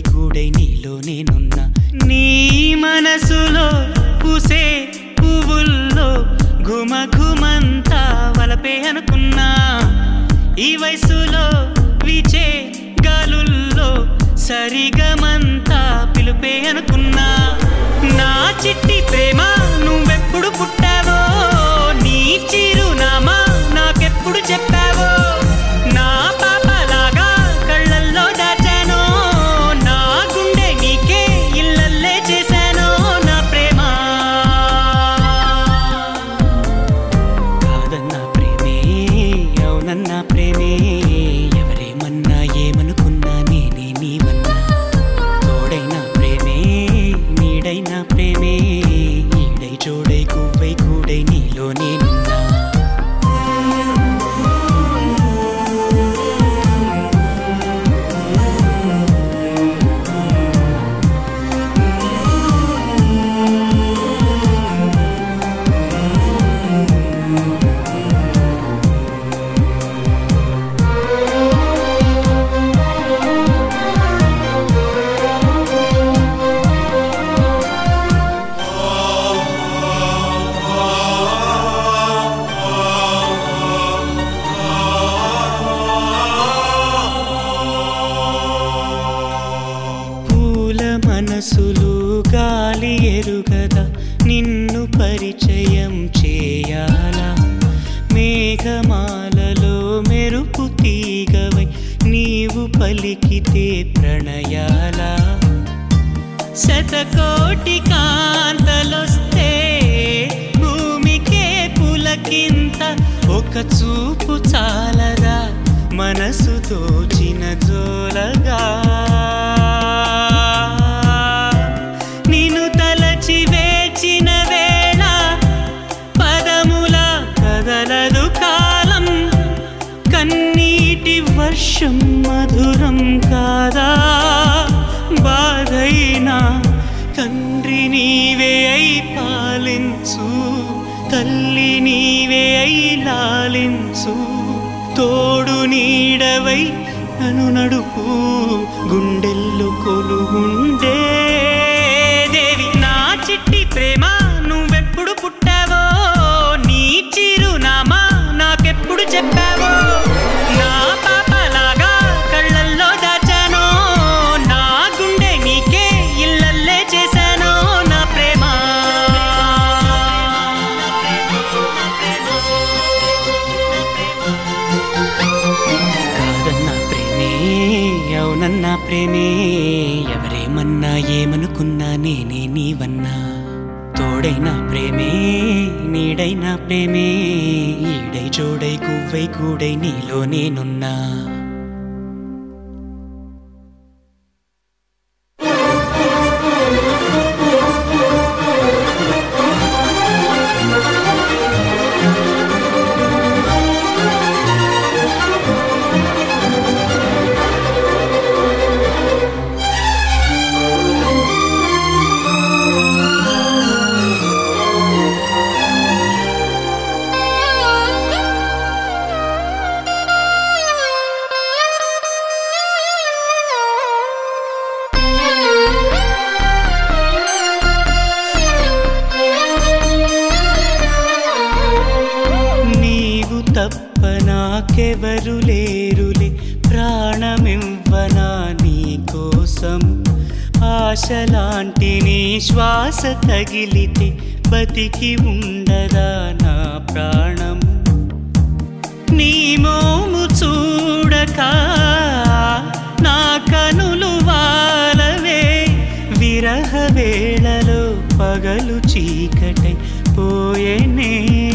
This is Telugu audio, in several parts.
కూడై నీలో నేనున్నా నీ మనసులో పూసే పువ్వుల్లో ఘుమ ఘుమంతా వలపే అనుకున్నా ఈ వయసులో వీచే గాలుల్లో సరిగమంతా పిలుపే అనుకున్నా నా చిట్టి ప్రేమ నువ్వెప్పుడు పుట్టావో నీ చిరునామా నాకెప్పుడు చెప్పావో నా పాపలాగా కళ్ళల్లో దాచానో నా గుండె నీకే ఇల్లల్లే చేశానో నా ప్రేమ కాదన్న ప్రేమే అవునన్న ప్రేమే ఎవరేమన్నా ఏమనుకున్నా నేనే నీవన్నా తోడైన ప్రేమే నీడైన ప్రేమే ఈడై చోడై కువ్వై కూడై నీలో నేనున్నా పూల మనసులు గాలి ఎరుగదా నిన్ను పరిచయం చేయాలా మేఘమాలలో మెరుపు తీగవై నీవు పలికితే ప్రణయాలా శతకోటి కాంతలొస్తే భూమికే పులకింత ఒక చూపు చాలదా మనసు తోచిన జోలగా నిన్ను తలచి వేచిన వేళ పదముల కదలదు కాలం కన్నీటి వర్షం మధురం కాదా బాధైనా తండ్రి నీవే అయి పాలించు తల్లి నీవే అయి లాలించు తోడు నీడవై నన్ను నడుపు గుండెల్లో కొలుగుండే దేవి నా చిట్టి ప్రేమ నువ్వెప్పుడు పుట్టావో నీ చిరునామా నాకెప్పుడు చెప్పావో నా పాపలాగా కళ్ళల్లో దాచానో నా గుండె నీకే ఇల్లల్లే చేశానో నా ప్రేమ కాదన్న ప్రేమే అవునన్న ప్రేమే ఎవరేమన్నా ఏమనుకున్నా నేనే నీవన్నా తోడైన ప్రేమే నీడైన ప్రేమే ఈడై జోడై గువ్వై కూడై నీలో నేనున్నా నీవు తప్ప నాకెవరు లేరులే ప్రాణమివ్వనా నీ కోసం ఆశలాంటి నీ శ్వాస తగిలితే బతికి ఉండదా నా ప్రాణం నీ మోము చూడక నా కనులు వాలవే విరహ వేళలో పగలు చీకటై పోయేనే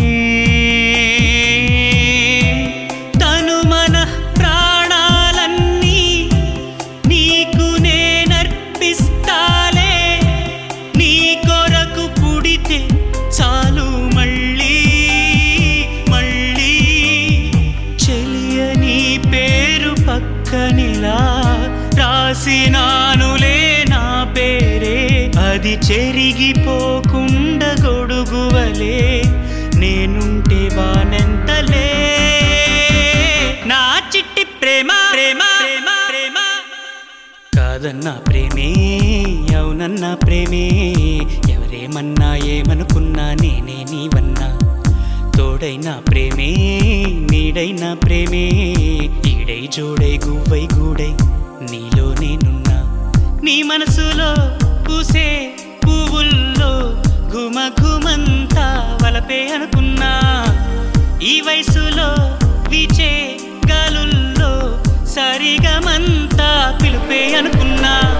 తను మన ప్రాణాలన్నీ నీకు నేనర్పిస్తాలే నీ కొరకు పుడితే చాలు మళ్ళీ మళ్ళీ చెలియ నీ పేరు పక్కనిలా రాసినానులే నా పేరే అది చెరిగిపోకుండా గొడుగువలే నేనుంటే వానెంతలే నా చిట్టి ప్రేమ ప్రేమ ప్రేమ ప్రేమ కాదన్న కాదన్న ప్రేమే అవునన్న ప్రేమే ఎవరేమన్నా ఏమనుకున్నా నేనే నీవన్నా తోడైన ప్రేమే నీడైన ప్రేమే ఈడై జోడై గువ్వై గూడై నీలో నేనున్నా నీ మనసులో పూసే పువ్వుల్లో ఘుమ ఘుమంతా వలపే అనుకున్నా ఈ వయసులో వీచే గాలుల్లో సరిగమంతా పిలుపే అనుకున్నా